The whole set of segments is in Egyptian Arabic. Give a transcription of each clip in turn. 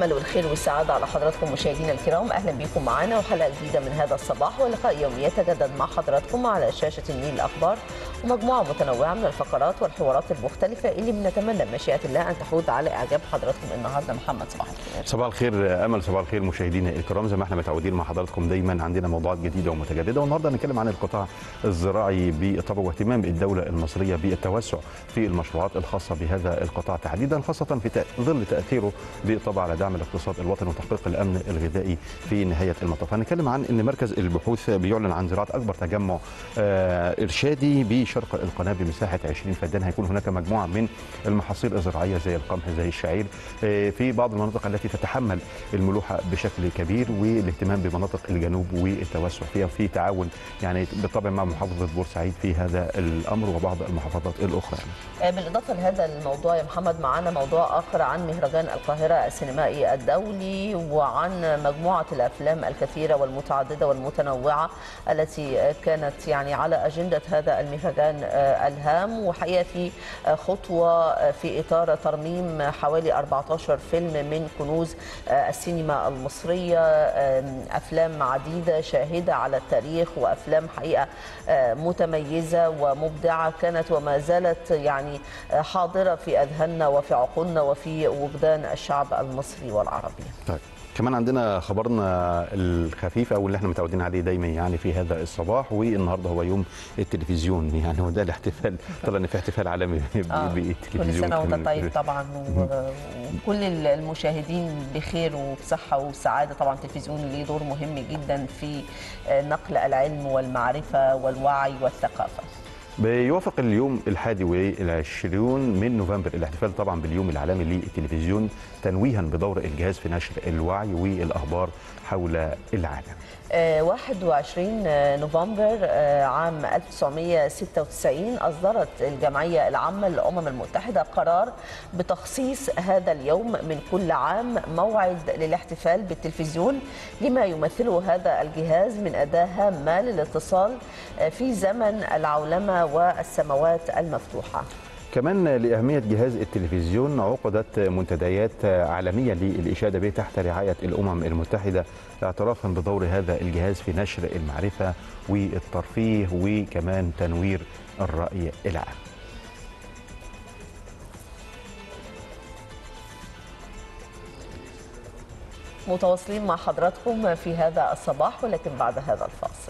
الامل والخير والسعاده على حضراتكم مشاهدينا الكرام اهلا بكم معنا وحلقه جديده من هذا الصباح ولقاء يومي يتجدد مع حضراتكم على شاشه النيل الاخبار ومجموعه متنوعه من الفقرات والحوارات المختلفه اللي بنتمنى بمشيئه الله ان تحوز على اعجاب حضراتكم النهارده محمد صباح الخير صباح الخير امل صباح الخير مشاهدينا الكرام زي ما احنا متعودين مع حضراتكم دايما عندنا موضوعات جديده ومتجدده والنهارده هنتكلم عن القطاع الزراعي بالطبع واهتمام الدوله المصريه بالتوسع في المشروعات الخاصه بهذا القطاع تحديدا خاصه في ظل تاثيره بالطبع على دعم الاقتصاد الوطني وتحقيق الامن الغذائي في نهايه المطاف هنتكلم عن ان مركز البحوث بيعلن عن زراعه اكبر تجمع آه ارشادي بشرق القناه بمساحه 20 فدان هيكون هناك مجموعه من المحاصيل الزراعيه زي القمح زي الشعير آه في بعض المناطق التي تتحمل الملوحه بشكل كبير والاهتمام بمناطق الجنوب والتوسع فيها في تعاون يعني بالطبع مع محافظه بورسعيد في هذا الامر وبعض المحافظات الاخرى يعني. بالاضافه لهذا الموضوع يا محمد معانا موضوع اخر عن مهرجان القاهره السينمائي الدولي وعن مجموعه الافلام الكثيره والمتعدده والمتنوعه التي كانت يعني على اجنده هذا المهرجان الهام وحقيقه في خطوه في اطار ترميم حوالي 14 فيلم من كنوز السينما المصريه افلام عديده شاهده على التاريخ وافلام حقيقه متميزه ومبدعه كانت وما زالت يعني حاضره في اذهاننا وفي عقولنا وفي وجدان الشعب المصري والعربي. طيب. كمان عندنا خبرنا الخفيف او اللي احنا متعودين عليه دايما يعني في هذا الصباح والنهارده هو يوم التلفزيون يعني وده الاحتفال طلع ان في احتفال عالمي آه. بالتلفزيون كل سنه وانت طيب طبعا وكل المشاهدين بخير وبصحه وسعاده طبعا التلفزيون ليه دور مهم جدا في نقل العلم والمعرفه والوعي والثقافه. بيوافق اليوم الحادي والعشرون من نوفمبر الاحتفال طبعا باليوم العالمي للتلفزيون تنويها بدور الجهاز في نشر الوعي والاخبار حول العالم. 21 نوفمبر عام 1996 أصدرت الجمعية العامة للأمم المتحدة قرار بتخصيص هذا اليوم من كل عام موعد للاحتفال بالتلفزيون لما يمثله هذا الجهاز من أداة هامة للاتصال في زمن العولمة والسماوات المفتوحة كمان لأهمية جهاز التلفزيون عقدت منتديات عالمية للإشادة به تحت رعاية الأمم المتحدة اعترافا بدور هذا الجهاز في نشر المعرفة والترفيه وكمان تنوير الرأي العام متواصلين مع حضراتكم في هذا الصباح ولكن بعد هذا الفاصل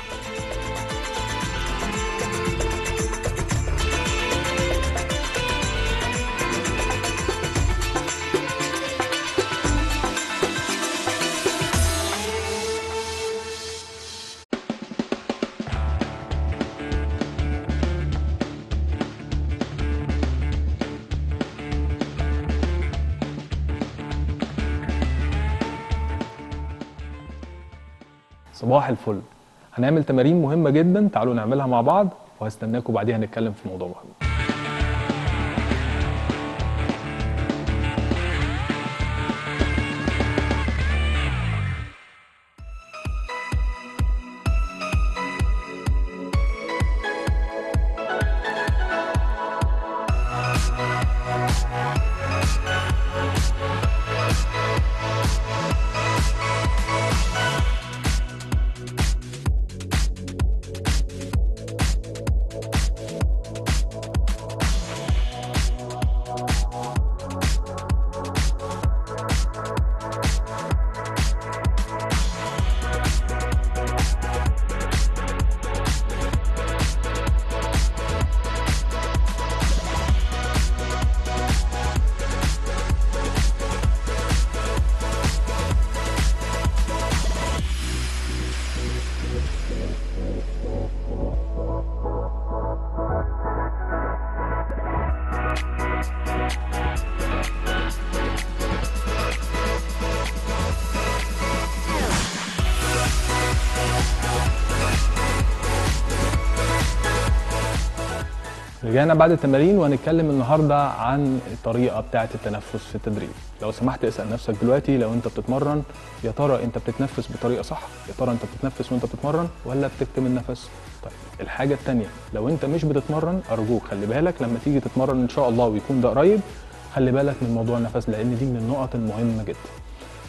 صباح الفل هنعمل تمارين مهمه جدا تعالوا نعملها مع بعض وهستناكم بعديها نتكلم في موضوع مهم رجعنا بعد التمارين وهنتكلم النهارده عن الطريقه بتاعه التنفس في التدريب لو سمحت اسال نفسك دلوقتي لو انت بتتمرن يا ترى انت بتتنفس بطريقه صح يا ترى انت بتتنفس وانت بتتمرن ولا بتكتم النفس طيب الحاجه الثانيه لو انت مش بتتمرن ارجوك خلي بالك لما تيجي تتمرن ان شاء الله ويكون ده قريب خلي بالك من موضوع النفس لان دي من النقط المهمه جدا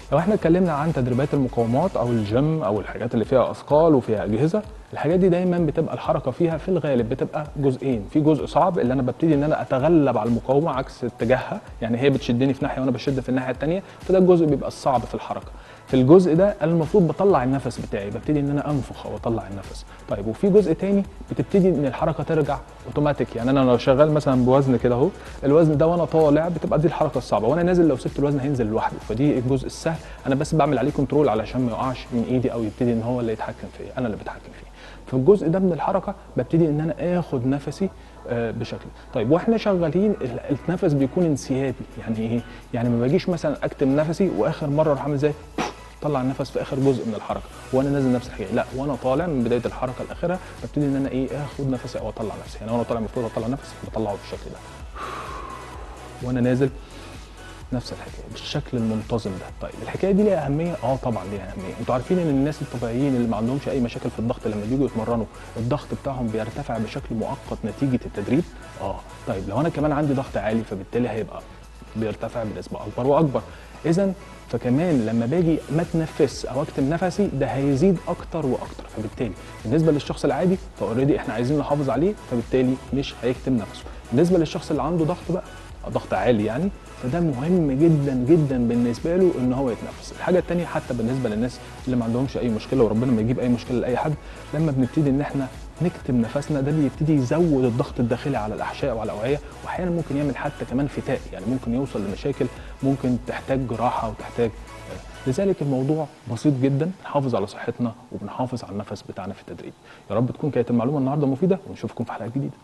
لو احنا اتكلمنا عن تدريبات المقاومات او الجيم او الحاجات اللي فيها اثقال وفيها اجهزه الحاجات دي دايما بتبقى الحركه فيها في الغالب بتبقى جزئين في جزء صعب اللي انا ببتدي ان انا اتغلب على المقاومه عكس اتجاهها يعني هي بتشدني في ناحيه وانا بشد في الناحيه الثانيه فده الجزء بيبقى الصعب في الحركه في الجزء ده انا المفروض بطلع النفس بتاعي ببتدي ان انا انفخ او اطلع النفس طيب وفي جزء تاني بتبتدي ان الحركه ترجع اوتوماتيك يعني انا لو شغال مثلا بوزن كده اهو الوزن ده وانا طالع بتبقى دي الحركه الصعبه وانا نازل لو سبت الوزن هينزل لوحده فدي الجزء السهل انا بس بعمل عليه كنترول علشان ما يقعش من ايدي او يبتدي ان هو اللي يتحكم فيا انا اللي بتحكم فيه في الجزء ده من الحركه ببتدي ان انا اخد نفسي آه، بشكل طيب واحنا شغالين ال- النفس بيكون انسيابي يعني ايه يعني ما باجيش مثلا اكتم نفسي واخر مره اروح عامل ازاي طلع النفس في اخر جزء من الحركه وانا نازل نفس الحكايه لا وانا طالع من بدايه الحركه لاخرها ببتدي ان انا ايه اخد نفسي او اطلع نفسي يعني وانا طالع المفروض اطلع نفسي بطلعه بالشكل ده وانا نازل نفس الحكايه بالشكل المنتظم ده طيب الحكايه دي ليها اهميه اه طبعا ليها اهميه انتوا عارفين ان الناس الطبيعيين اللي ما عندهمش اي مشاكل في الضغط لما بييجوا يتمرنوا الضغط بتاعهم بيرتفع بشكل مؤقت نتيجه التدريب اه طيب لو انا كمان عندي ضغط عالي فبالتالي هيبقى بيرتفع بنسبه اكبر واكبر اذا فكمان لما باجي ما اتنفس او اكتم نفسي ده هيزيد اكتر واكتر فبالتالي بالنسبه للشخص العادي فاوريدي احنا عايزين نحافظ عليه فبالتالي مش هيكتم نفسه بالنسبه للشخص اللي عنده ضغط بقى ضغط عالي يعني فده مهم جدا جدا بالنسبه له ان هو يتنفس الحاجه الثانيه حتى بالنسبه للناس اللي ما عندهمش اي مشكله وربنا ما يجيب اي مشكله لاي حد لما بنبتدي ان احنا نكتم نفسنا ده بيبتدي يزود الضغط الداخلي على الاحشاء وعلى الاوعيه واحيانا ممكن يعمل حتى كمان فتاء يعني ممكن يوصل لمشاكل ممكن تحتاج جراحه وتحتاج لذلك الموضوع بسيط جدا بنحافظ على صحتنا وبنحافظ على النفس بتاعنا في التدريب يا رب تكون كانت المعلومه النهارده مفيده ونشوفكم في حلقه جديده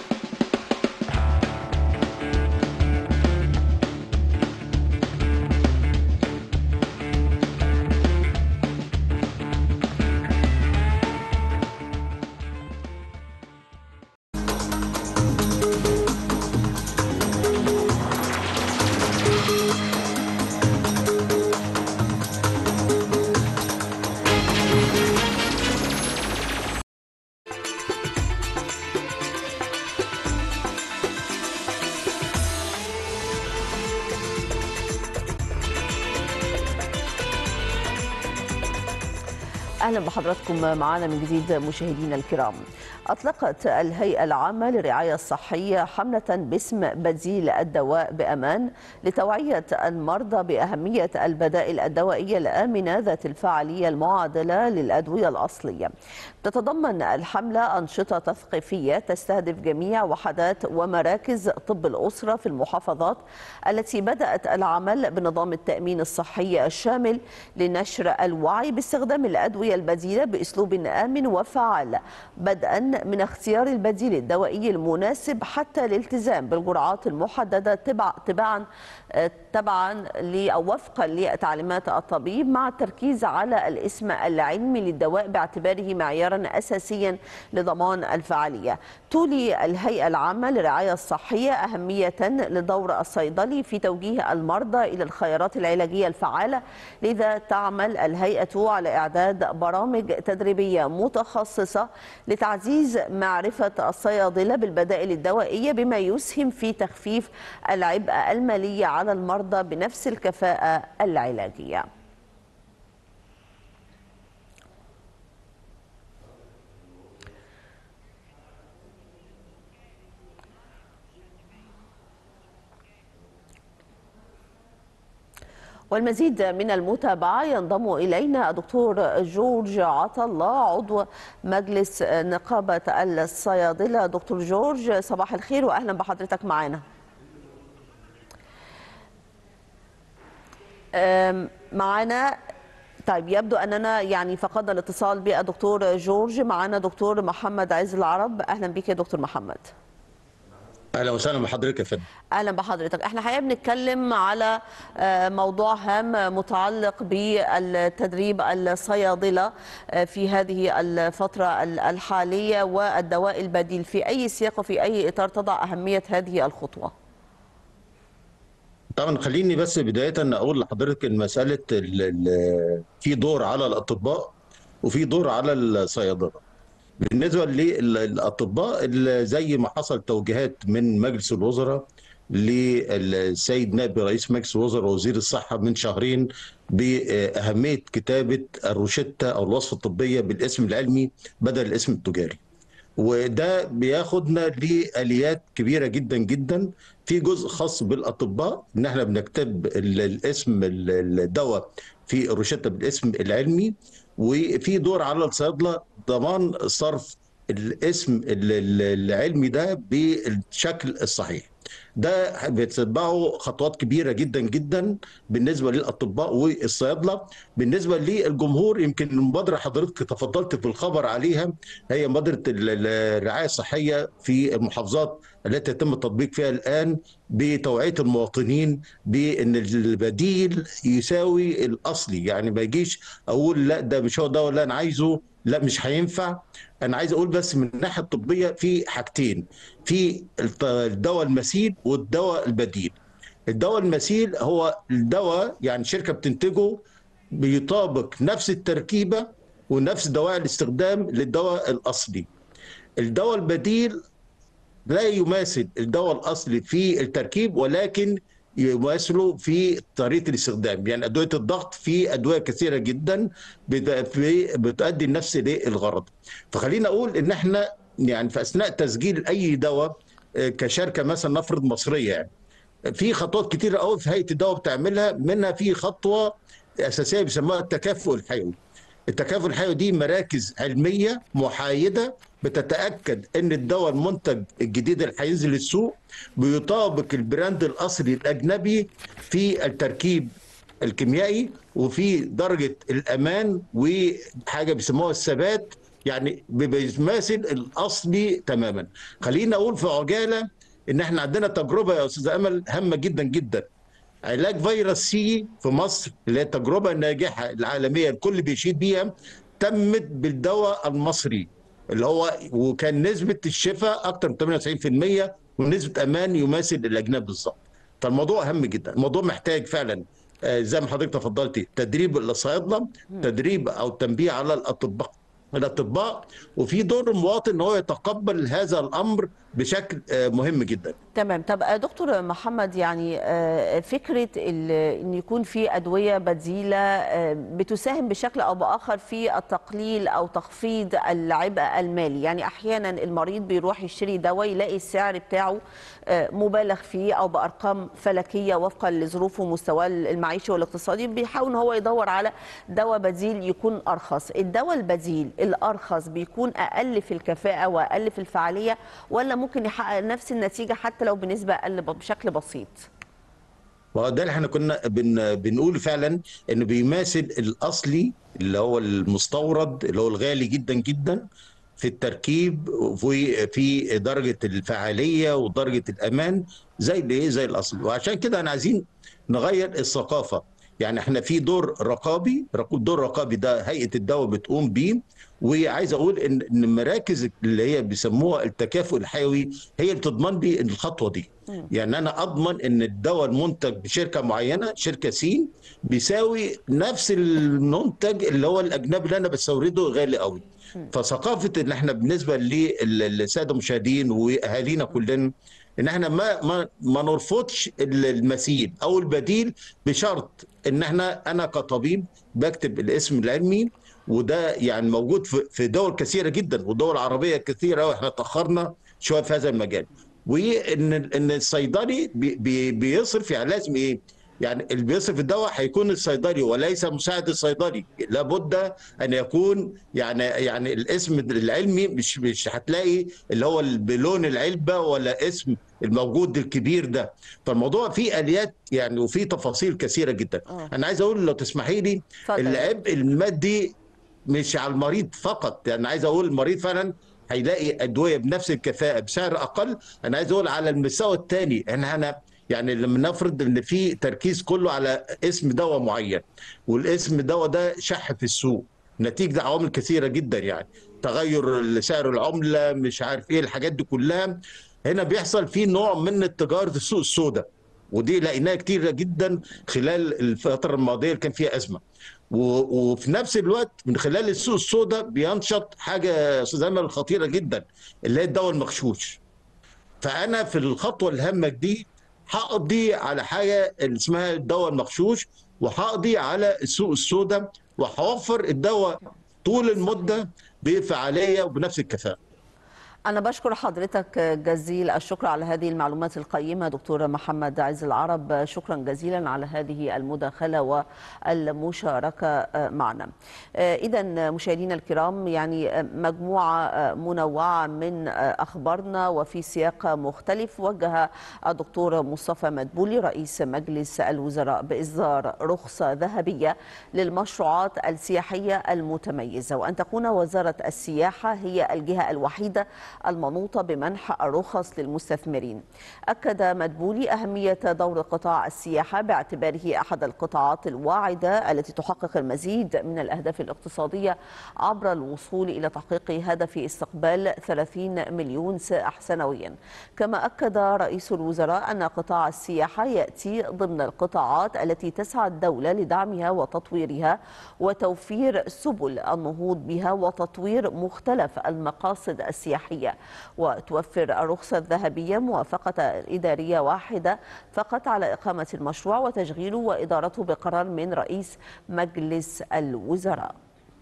اهلا بحضراتكم معنا من جديد مشاهدينا الكرام. اطلقت الهيئه العامه للرعايه الصحيه حمله باسم بديل الدواء بامان لتوعيه المرضى باهميه البدائل الدوائيه الامنه ذات الفعاليه المعادله للادويه الاصليه. تتضمن الحمله انشطه تثقيفيه تستهدف جميع وحدات ومراكز طب الاسره في المحافظات التي بدات العمل بنظام التامين الصحي الشامل لنشر الوعي باستخدام الادويه البديله باسلوب امن وفعال بدءا من اختيار البديل الدوائي المناسب حتى الالتزام بالجرعات المحدده تبع تبعا تبعا ل- او وفقا لتعليمات الطبيب مع التركيز على الاسم العلمي للدواء باعتباره معيارا اساسيا لضمان الفعاليه. تولي الهيئه العامه للرعايه الصحيه اهميه لدور الصيدلي في توجيه المرضى الى الخيارات العلاجيه الفعاله لذا تعمل الهيئه على اعداد برامج تدريبيه متخصصه لتعزيز معرفه الصيادله بالبدائل الدوائيه بما يسهم في تخفيف العبء المالي على المرضى بنفس الكفاءه العلاجيه. والمزيد من المتابعة ينضم إلينا الدكتور جورج عطلة عضو مجلس نقابة الصيادلة دكتور جورج صباح الخير وأهلا بحضرتك معنا أم، معنا طيب يبدو أننا يعني فقدنا الاتصال بالدكتور جورج معنا دكتور محمد عز العرب أهلا بك يا دكتور محمد اهلا وسهلا بحضرتك يا فندم اهلا بحضرتك احنا حقيقه بنتكلم على آه، موضوع هام متعلق بالتدريب الصيادله آه، في هذه الفتره ال- الحاليه والدواء البديل في اي سياق وفي اي اطار تضع اهميه هذه الخطوه طبعا خليني بس بدايه اقول لحضرتك ان مساله ال- ال- في دور على الاطباء وفي دور على الصيادله بالنسبه للاطباء اللي زي ما حصل توجيهات من مجلس الوزراء للسيد نائب رئيس مجلس الوزراء ووزير الصحه من شهرين باهميه كتابه الروشته او الوصفه الطبيه بالاسم العلمي بدل الاسم التجاري. وده بياخدنا لاليات كبيره جدا جدا في جزء خاص بالاطباء ان احنا بنكتب ال- الاسم ال- الدواء في الروشته بالاسم العلمي وفي دور على الصيادله ضمان صرف الاسم ال- ال- العلمي ده بالشكل الصحيح ده بيتبعه خطوات كبيره جدا جدا بالنسبه للاطباء والصيادله بالنسبه للجمهور يمكن المبادره حضرتك تفضلت في الخبر عليها هي مبادره ال- ال- الرعايه الصحيه في المحافظات التي يتم التطبيق فيها الان بتوعيه المواطنين بان البديل يساوي الاصلي يعني ما يجيش اقول لا ده مش هو ده ولا انا عايزه لا مش هينفع انا عايز اقول بس من الناحيه الطبيه في حاجتين في الت- الدواء المثيل والدواء البديل الدواء المثيل هو الدواء يعني شركه بتنتجه بيطابق نفس التركيبه ونفس دواعي الاستخدام للدواء الاصلي الدواء البديل لا يماثل الدواء الاصلي في التركيب ولكن يماثله في طريقه الاستخدام يعني ادويه الضغط في ادويه كثيره جدا بت- في- بتؤدي نفس الغرض فخلينا اقول ان احنا يعني في اثناء تسجيل اي دواء آه، كشركه مثلا نفرض مصريه يعني في خطوات كتيره قوي في هيئه الدواء بتعملها منها في خطوه اساسيه بيسموها التكافؤ الحيوي التكافؤ الحيوي دي مراكز علميه محايده بتتاكد ان الدواء المنتج الجديد اللي هينزل السوق بيطابق البراند الاصلي الاجنبي في التركيب الكيميائي وفي درجه الامان وحاجه بيسموها الثبات يعني بيماثل الاصلي تماما خلينا اقول في عجاله ان احنا عندنا تجربه يا استاذ امل هامه جدا جدا علاج فيروس سي في مصر اللي هي التجربه الناجحه العالميه الكل بيشيد بيها تمت بالدواء المصري اللي هو وكان نسبه الشفاء اكثر من 98% ونسبه امان يماثل الاجنبي بالظبط فالموضوع هام جدا الموضوع محتاج فعلا آه، زي ما حضرتك تفضلتي تدريب الصيادله تدريب او تنبيه على الاطباء الاطباء وفي دور المواطن ان هو يتقبل هذا الامر بشكل آه، مهم جدا تمام طب آه، دكتور محمد يعني آه، فكرة ال- ان يكون في أدوية بديلة آه، بتساهم بشكل أو بآخر في التقليل أو تخفيض العبء المالي يعني أحيانا المريض بيروح يشتري دواء يلاقي السعر بتاعه آه، مبالغ فيه أو بأرقام فلكية وفقا لظروفه ومستواه المعيشي والاقتصادي بيحاول ان هو يدور على دواء بديل يكون أرخص الدواء البديل الأرخص بيكون أقل في الكفاءة وأقل في الفعالية ولا ممكن يحقق نفس النتيجة حتى لو بنسبة أقل ب- بشكل بسيط وده اللي احنا كنا بن بنقول فعلا انه بيماثل الاصلي اللي هو المستورد اللي هو الغالي جدا جدا في التركيب وفي في درجه الفعاليه ودرجه الامان زي الايه زي الاصل وعشان كده انا عايزين نغير الثقافه يعني احنا في دور رقابي دور رقابي ده هيئه الدواء بتقوم بيه وعايز اقول ان ان المراكز اللي هي بيسموها التكافؤ الحيوي هي اللي تضمن لي الخطوه دي يعني انا اضمن ان الدواء المنتج بشركه معينه شركه سين بيساوي نفس المنتج اللي هو الاجنبي اللي انا بستورده غالي قوي فثقافه ان احنا بالنسبه للساده المشاهدين واهالينا كلنا ان احنا ما ما ما نرفضش المثيل او البديل بشرط ان احنا انا كطبيب بكتب الاسم العلمي وده يعني موجود في في دول كثيره جدا ودول عربيه كثيره واحنا تاخرنا شويه في هذا المجال وان ان الصيدلي بي بي بيصرف يعني لازم ايه يعني اللي بيصرف الدواء هيكون الصيدلي وليس مساعد الصيدلي لابد ان يكون يعني يعني الاسم العلمي مش مش هتلاقي اللي هو بلون العلبه ولا اسم الموجود الكبير ده فالموضوع فيه اليات يعني وفيه تفاصيل كثيره جدا آه. انا عايز اقول لو تسمحي لي اتفضل. العبء المادي مش على المريض فقط يعني عايز اقول المريض فعلا هيلاقي ادويه بنفس الكفاءه بسعر اقل انا عايز اقول على المستوى الثاني ان انا يعني لما نفرض ان في تركيز كله على اسم دواء معين والاسم دواء ده شح في السوق نتيجه عوامل كثيره جدا يعني تغير سعر العمله مش عارف ايه الحاجات دي كلها هنا بيحصل في نوع من تجاره السوق السوداء ودي لقيناها كتير جدا خلال الفتره الماضيه اللي كان فيها ازمه و- وفي نفس الوقت من خلال السوق السوداء بينشط حاجه يا استاذ امل خطيره جدا اللي هي الدواء المغشوش فانا في الخطوه الهامه دي هقضي على حاجه اللي اسمها الدواء المغشوش وهقضي على السوق السوداء وهوفر الدواء طول المده بفعاليه وبنفس الكفاءه أنا بشكر حضرتك جزيل الشكر على هذه المعلومات القيمة دكتور محمد عز العرب شكرا جزيلا على هذه المداخلة والمشاركة معنا إذا مشاهدينا الكرام يعني مجموعة منوعة من أخبارنا وفي سياق مختلف وجه الدكتور مصطفى مدبولي رئيس مجلس الوزراء بإصدار رخصة ذهبية للمشروعات السياحية المتميزة وأن تكون وزارة السياحة هي الجهة الوحيدة المنوطة بمنح الرخص للمستثمرين أكد مدبولي أهمية دور قطاع السياحة باعتباره أحد القطاعات الواعدة التي تحقق المزيد من الأهداف الاقتصادية عبر الوصول إلى تحقيق هدف استقبال 30 مليون سائح سنويا كما أكد رئيس الوزراء أن قطاع السياحة يأتي ضمن القطاعات التي تسعى الدولة لدعمها وتطويرها وتوفير سبل النهوض بها وتطوير مختلف المقاصد السياحية وتوفر الرخصة الذهبية موافقة إدارية واحدة فقط على إقامة المشروع وتشغيله وإدارته بقرار من رئيس مجلس الوزراء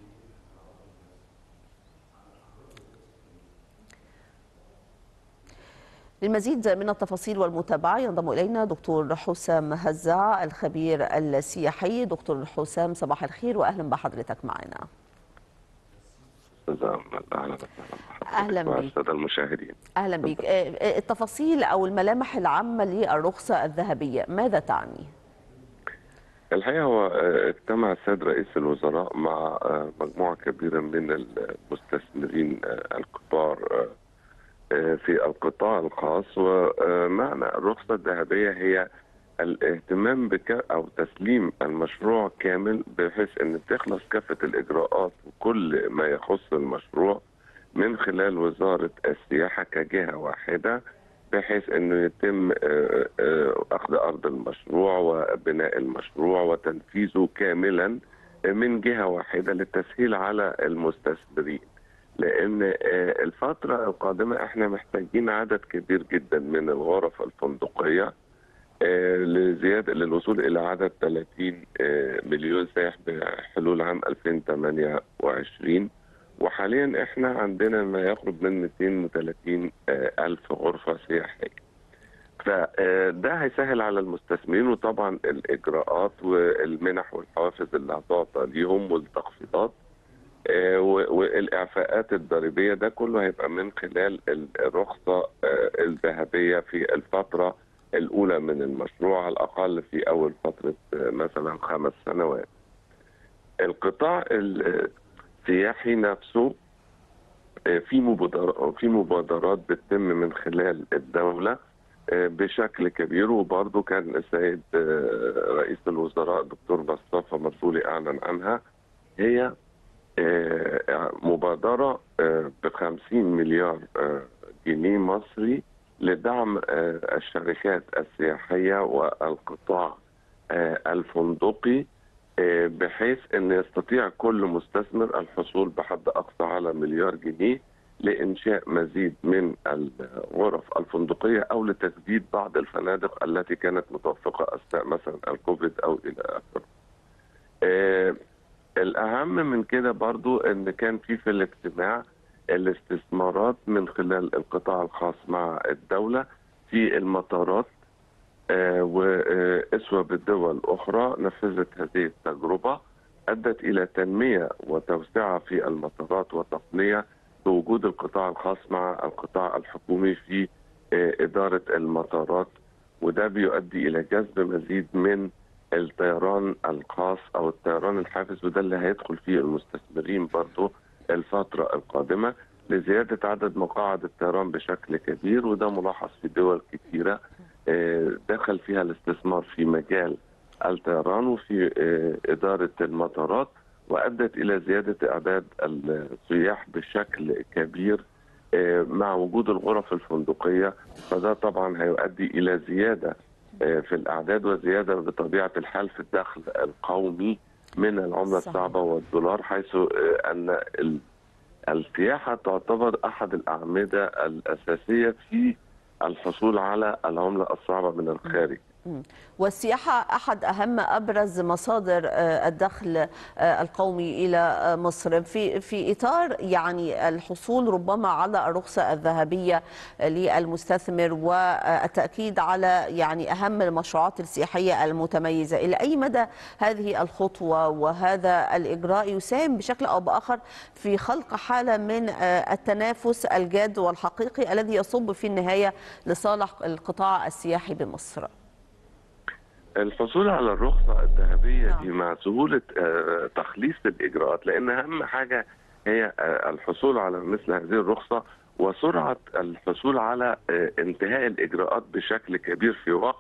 للمزيد من التفاصيل والمتابعة ينضم إلينا دكتور حسام هزاع الخبير السياحي دكتور حسام صباح الخير وأهلا بحضرتك معنا اهلا وسهلا أهلا بك. والساده المشاهدين أهلا بك التفاصيل أو الملامح العامة للرخصة الذهبية ماذا تعني؟ الحقيقه هو اجتمع السيد رئيس الوزراء مع مجموعه كبيره من المستثمرين الكبار في القطاع الخاص ومعنى الرخصه الذهبيه هي الاهتمام بك او تسليم المشروع كامل بحيث ان تخلص كافه الاجراءات وكل ما يخص المشروع من خلال وزاره السياحه كجهه واحده بحيث انه يتم اخذ ارض المشروع وبناء المشروع وتنفيذه كاملا من جهه واحده للتسهيل على المستثمرين لان الفتره القادمه احنا محتاجين عدد كبير جدا من الغرف الفندقيه لزياده للوصول الى عدد 30 مليون سائح بحلول عام 2028 وحاليا احنا عندنا ما يقرب من 230 الف غرفه سياحيه فده هيسهل على المستثمرين وطبعا الاجراءات والمنح والحوافز اللي هتعطى ليهم والتخفيضات والاعفاءات الضريبيه ده كله هيبقى من خلال الرخصه الذهبيه في الفتره الاولى من المشروع على الاقل في اول فتره مثلا خمس سنوات. القطاع السياحي نفسه في مبادرات في مبادرات بتتم من خلال الدوله بشكل كبير وبرضه كان السيد رئيس الوزراء دكتور مصطفى مدبولي اعلن عنها هي مبادره ب 50 مليار جنيه مصري لدعم الشركات السياحيه والقطاع الفندقي بحيث ان يستطيع كل مستثمر الحصول بحد اقصى على مليار جنيه لانشاء مزيد من الغرف الفندقيه او لتجديد بعض الفنادق التي كانت متوفقه اثناء مثلا الكوفيد او الى اخره. الاهم من كده برضو ان كان في في الاجتماع الاستثمارات من خلال القطاع الخاص مع الدولة في المطارات آه وإسوة بالدول الأخرى نفذت هذه التجربة أدت إلى تنمية وتوسعة في المطارات وتقنية بوجود القطاع الخاص مع القطاع الحكومي في آه إدارة المطارات وده بيؤدي إلى جذب مزيد من الطيران الخاص أو الطيران الحافز وده اللي هيدخل فيه المستثمرين برضه الفترة القادمة لزيادة عدد مقاعد الطيران بشكل كبير وده ملاحظ في دول كثيرة دخل فيها الاستثمار في مجال الطيران وفي إدارة المطارات وأدت إلى زيادة أعداد السياح بشكل كبير مع وجود الغرف الفندقية فده طبعا هيؤدي إلى زيادة في الأعداد وزيادة بطبيعة الحال في الدخل القومي من العملة صحيح. الصعبة والدولار حيث أن السياحة تعتبر أحد الأعمدة الأساسية في الحصول على العمله الصعبه من الخارج والسياحة أحد أهم أبرز مصادر آه، الدخل آه، القومي إلى آه، مصر في في إطار يعني الحصول ربما على الرخصة الذهبية للمستثمر والتأكيد على يعني أهم المشروعات السياحية المتميزة إلى أي مدى هذه الخطوة وهذا الإجراء يساهم بشكل أو بآخر في خلق حالة من آه، التنافس الجاد والحقيقي الذي يصب في النهاية لصالح القطاع السياحي بمصر الحصول على الرخصة الذهبية نعم. دي مع سهولة آه، تخليص الإجراءات لأن أهم حاجة هي آه، الحصول على مثل هذه الرخصة وسرعة الحصول على آه، انتهاء الإجراءات بشكل كبير في وقت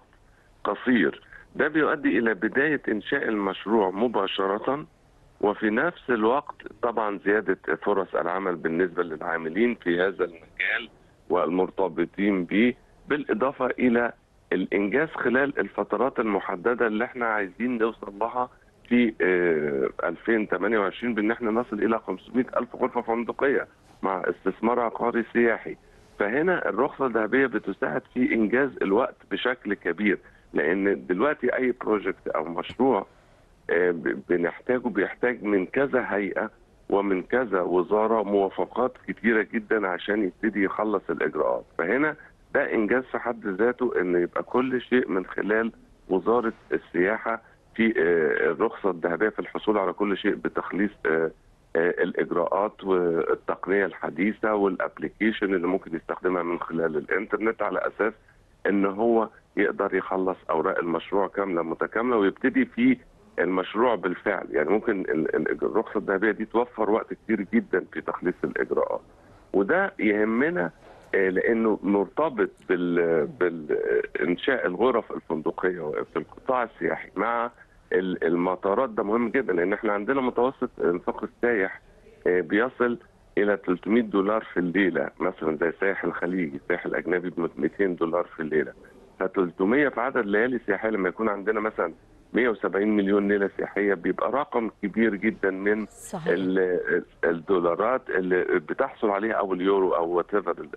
قصير ده بيؤدي إلى بداية إنشاء المشروع مباشرة وفي نفس الوقت طبعا زيادة فرص العمل بالنسبة للعاملين في هذا المجال والمرتبطين به بالإضافة إلى الانجاز خلال الفترات المحدده اللي احنا عايزين نوصل لها في آه، 2028 بان احنا نصل الى 500 الف غرفه فندقيه مع استثمار عقاري سياحي فهنا الرخصه الذهبيه بتساعد في انجاز الوقت بشكل كبير لان دلوقتي اي بروجكت او مشروع آه، ب- بنحتاجه بيحتاج من كذا هيئه ومن كذا وزاره موافقات كتيره جدا عشان يبتدي يخلص الاجراءات فهنا ده انجاز في حد ذاته ان يبقى كل شيء من خلال وزاره السياحه في آه، الرخصه الذهبيه في الحصول على كل شيء بتخليص آه، آه، الاجراءات والتقنيه الحديثه والابلكيشن اللي ممكن يستخدمها من خلال الانترنت على اساس ان هو يقدر يخلص اوراق المشروع كامله متكامله ويبتدي في المشروع بالفعل يعني ممكن ال- ال- الرخصه الذهبيه دي توفر وقت كتير جدا في تخليص الاجراءات وده يهمنا آه، لانه مرتبط بال بالانشاء الغرف الفندقيه في القطاع السياحي مع ال- المطارات ده مهم جدا لان احنا عندنا متوسط انفاق السايح آه، بيصل الى 300 دولار في الليله مثلا زي السائح الخليجي السائح الاجنبي ب 200 دولار في الليله ف 300 في عدد ليالي سياحيه لما يكون عندنا مثلا 170 مليون ليله سياحيه بيبقى رقم كبير جدا من صحيح ال- الدولارات اللي بتحصل عليها او اليورو او وات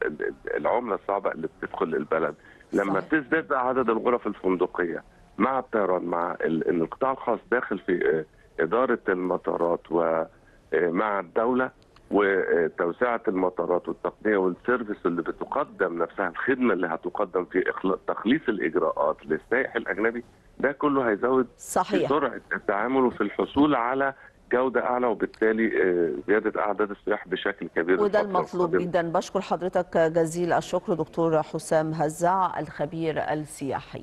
العمله الصعبه اللي بتدخل البلد لما صحيح. تزداد بقى عدد الغرف الفندقيه مع الطيران مع ال- ان القطاع الخاص داخل في آه، اداره المطارات ومع الدوله وتوسعه المطارات والتقنيه والسيرفيس اللي بتقدم نفسها الخدمه اللي هتقدم في إخلا- تخليص الاجراءات للسائح الاجنبي ده كله هيزود في صحيح سرعه التعامل وفي الحصول على جوده اعلى وبالتالي آه، زياده اعداد السياح بشكل كبير وده الفترة المطلوب القادمة. جدا بشكر حضرتك جزيل الشكر دكتور حسام هزاع الخبير السياحي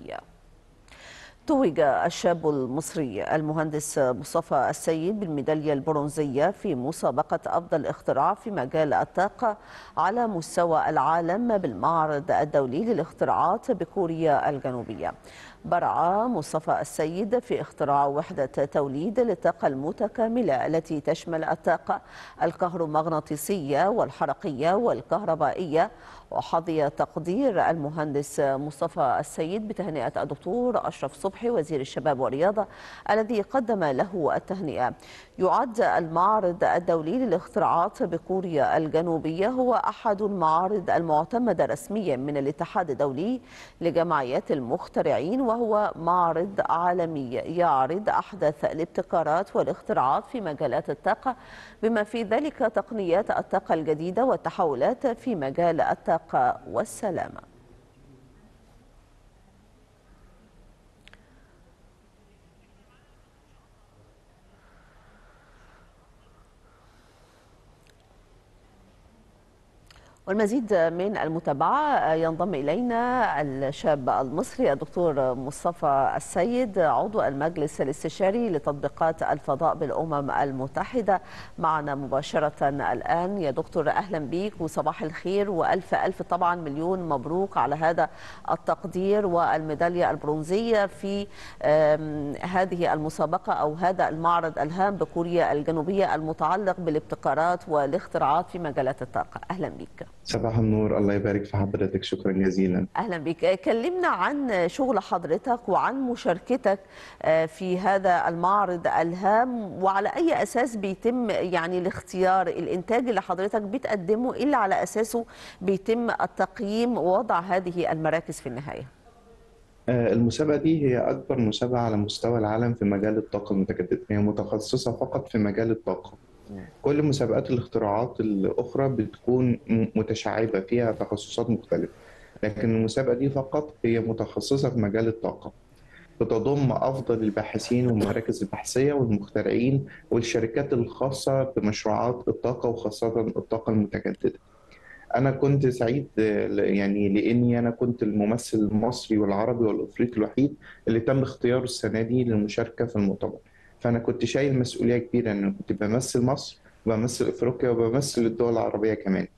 توج الشاب المصري المهندس مصطفى السيد بالميدالية البرونزية في مسابقة أفضل اختراع في مجال الطاقة على مستوى العالم بالمعرض الدولي للاختراعات بكوريا الجنوبية برع مصطفى السيد في اختراع وحدة توليد للطاقة المتكاملة التي تشمل الطاقة الكهرومغناطيسية والحركية والكهربائية وحظي تقدير المهندس مصطفى السيد بتهنئة الدكتور أشرف صبحي وزير الشباب والرياضة الذي قدم له التهنئة يعد المعرض الدولي للاختراعات بكوريا الجنوبية هو أحد المعارض المعتمدة رسميا من الاتحاد الدولي لجمعيات المخترعين وهو معرض عالمي يعرض أحدث الابتكارات والاختراعات في مجالات الطاقة بما في ذلك تقنيات الطاقة الجديدة والتحولات في مجال الطاقة والسلامة والمزيد من المتابعة ينضم إلينا الشاب المصري الدكتور مصطفى السيد عضو المجلس الاستشاري لتطبيقات الفضاء بالأمم المتحدة معنا مباشرة الآن يا دكتور أهلا بيك وصباح الخير وألف ألف طبعا مليون مبروك على هذا التقدير والميدالية البرونزية في آم، هذه المسابقة أو هذا المعرض الهام بكوريا الجنوبية المتعلق بالابتكارات والاختراعات في مجالات الطاقة أهلا بك صباح النور الله يبارك في حضرتك شكرا جزيلا اهلا بك كلمنا عن شغل حضرتك وعن مشاركتك آه، في هذا المعرض الهام وعلى اي اساس بيتم يعني الاختيار الانتاج اللي حضرتك بتقدمه ايه اللي على اساسه بيتم التقييم ووضع هذه المراكز في النهايه آه، المسابقة دي هي أكبر مسابقة على مستوى العالم في مجال الطاقة المتجددة هي متخصصة فقط في مجال الطاقة كل مسابقات الاختراعات الأخرى بتكون م- متشعبة فيها تخصصات مختلفة لكن المسابقة دي فقط هي متخصصة في مجال الطاقة بتضم أفضل الباحثين والمراكز البحثية والمخترعين والشركات الخاصة بمشروعات الطاقة وخاصة الطاقة المتجددة أنا كنت سعيد آه، ل- يعني لأني أنا كنت الممثل المصري والعربي والأفريقي الوحيد اللي تم اختياره السنة دي للمشاركة في المؤتمر فأنا كنت شايل مسؤولية كبيرة إن كنت بمثل مصر وبمثل أفريقيا وبمثل الدول العربية كمان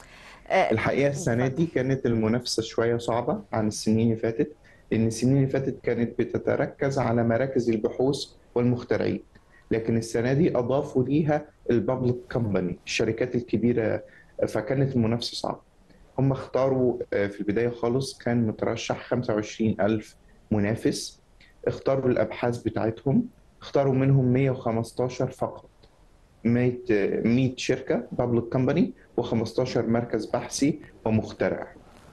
آه، الحقيقة السنة دي كانت المنافسة شوية صعبة عن السنين اللي فاتت لأن السنين اللي فاتت كانت بتتركز على مراكز البحوث والمخترعين لكن السنة دي أضافوا ليها البابليك كومباني الشركات الكبيرة فكانت المنافسة صعبة هم اختاروا آه، في البداية خالص كان مترشح 25 ألف منافس اختاروا الأبحاث بتاعتهم اختاروا منهم 115 فقط 100 100 شركة بابليك كومباني و15 مركز بحثي ومخترع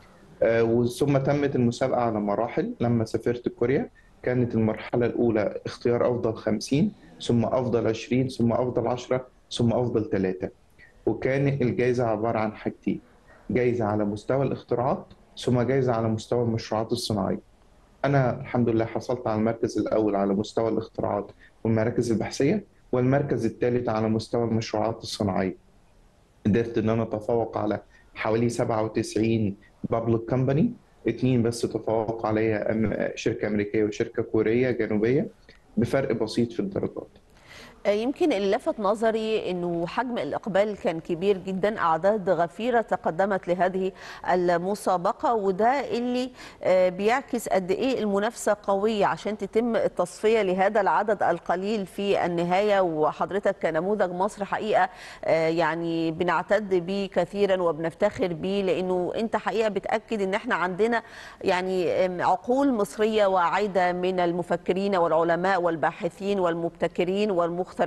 آه، وثم تمت المسابقة على مراحل لما سافرت كوريا كانت المرحلة الأولى اختيار أفضل 50 ثم أفضل 20 ثم أفضل 10 ثم أفضل 3 وكان الجائزة عبارة عن حاجتين جائزة على مستوى الاختراعات ثم جائزة على مستوى المشروعات الصناعية أنا الحمد لله حصلت على المركز الأول على مستوى الاختراعات والمراكز البحثية والمركز الثالث على مستوى المشروعات الصناعية قدرت ان انا اتفوق على حوالي 97 بابليك كومباني اتنين بس تفوق عليا أم- شركة أمريكية وشركة كورية جنوبية بفرق بسيط في الدرجات آه، يمكن اللي لفت نظري انه حجم الاقبال كان كبير جدا اعداد غفيره تقدمت لهذه المسابقه وده اللي آه، بيعكس قد ايه المنافسه قويه عشان تتم التصفيه لهذا العدد القليل في النهايه وحضرتك كنموذج مصر حقيقه آه، يعني بنعتد بيه كثيرا وبنفتخر بيه لانه انت حقيقه بتاكد ان احنا عندنا يعني آم، عقول مصريه واعده من المفكرين والعلماء والباحثين والمبتكرين والمخترعين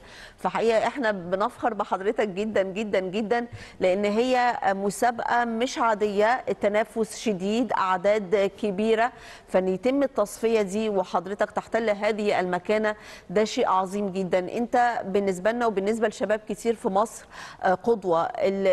فحقيقه احنا بنفخر بحضرتك جدا جدا جدا لان هي مسابقه مش عاديه التنافس شديد اعداد كبيره فان يتم التصفيه دي وحضرتك تحتل هذه المكانه ده شيء عظيم جدا انت بالنسبه لنا وبالنسبه لشباب كتير في مصر آه، قدوه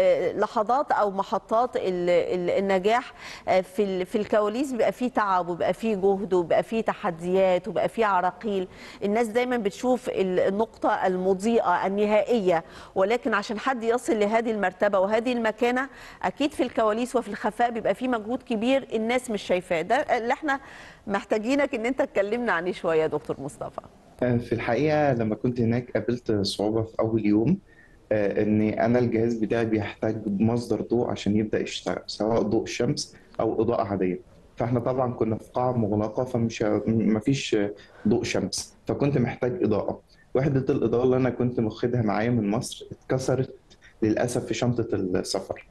اللحظات او محطات ال- ال- النجاح آه، في ال- في الكواليس بيبقى فيه تعب وبيبقى فيه جهد وبيبقى فيه تحديات وبيبقى فيه عراقيل الناس دايما بتشوف ال- النقطه المضيئه النهائيه ولكن عشان حد يصل لهذه المرتبه وهذه المكانه اكيد في الكواليس وفي الخفاء بيبقى فيه مجهود كبير الناس مش شايفاه ده اللي احنا محتاجينك ان انت تكلمنا عنه شويه يا دكتور مصطفى في الحقيقة لما كنت هناك قابلت صعوبة في أول يوم آه، إن أنا الجهاز بتاعي بيحتاج مصدر ضوء عشان يبدأ يشتغل سواء ضوء شمس أو إضاءة عادية فإحنا طبعا كنا في قاعة مغلقة فمش مفيش ضوء شمس فكنت محتاج إضاءة وحدة الإضاءة اللي أنا كنت واخدها معايا من مصر اتكسرت للأسف في شنطة السفر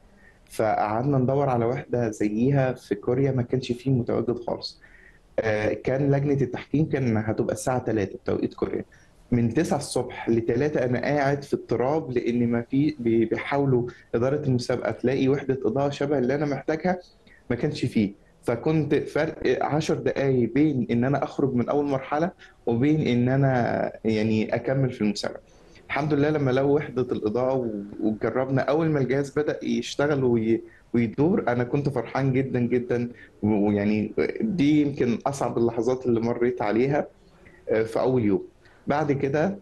فقعدنا ندور على واحدة زيها في كوريا ما كانش فيه متواجد خالص آه، كان لجنة التحكيم كان هتبقى الساعة 3 بتوقيت كوريا من 9 الصبح ل 3 أنا قاعد في اضطراب لأن ما في بي- بيحاولوا إدارة المسابقة تلاقي وحدة إضاءة شبه اللي أنا محتاجها ما كانش فيه فكنت فرق 10 دقايق بين إن أنا أخرج من أول مرحلة وبين إن أنا يعني أكمل في المسابقة الحمد لله لما لقوا وحدة الإضاءة و- وجربنا أول ما الجهاز بدأ يشتغل وي- ويدور أنا كنت فرحان جدا جدا ويعني دي يمكن أصعب اللحظات اللي مريت عليها آه، في أول يوم بعد كده